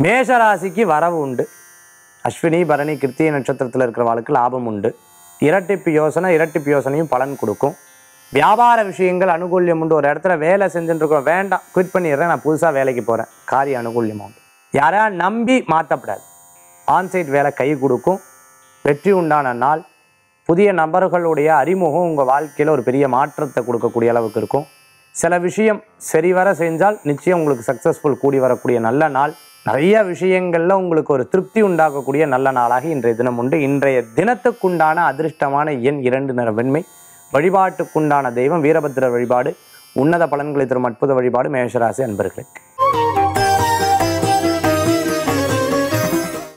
மேஷராசிக்கு வரவு உண்டு அஸ்வினி பரணி கிருத்திகை நட்சத்திரத்தில் இருக்கிறவளுக்கு லாபம் உண்டு இரட்டிப்பு யோசனை இரட்டிப்பு யோசனையும் பலன் கொடுக்கும் வியாபார விஷயங்கள் அனுகூல்யம் உண்டு ஒரு இடத்துல வேலை செஞ்சுட்டு இருக்கோம் வேண்டாம் குவிட் பண்ணிடுறேன் நான் புதுசாக வேலைக்கு போகிறேன் காரிய அனுகூல்யம் உண்டு யாரையா நம்பி மாற்றப்படாது ஆன்சைட் வேலை கை கொடுக்கும் வெற்றி உண்டான நாள் புதிய நபர்களுடைய அறிமுகம் உங்கள் வாழ்க்கையில் ஒரு பெரிய மாற்றத்தை கொடுக்கக்கூடிய அளவுக்கு இருக்கும் சில விஷயம் சரிவர செஞ்சால் நிச்சயம் உங்களுக்கு சக்ஸஸ்ஃபுல் கூடி வரக்கூடிய நல்ல நாள் நிறைய விஷயங்களில் உங்களுக்கு ஒரு திருப்தி உண்டாக்கக்கூடிய நல்ல நாளாக இன்றைய தினம் உண்டு இன்றைய தினத்துக்குண்டான அதிர்ஷ்டமான எண் இரண்டு நிற வெண்மை வழிபாட்டுக்குண்டான தெய்வம் வீரபத்திர வழிபாடு உன்னத பலன்களை தரும் அற்புத வழிபாடு மேஷராசி அன்பர்களுக்கு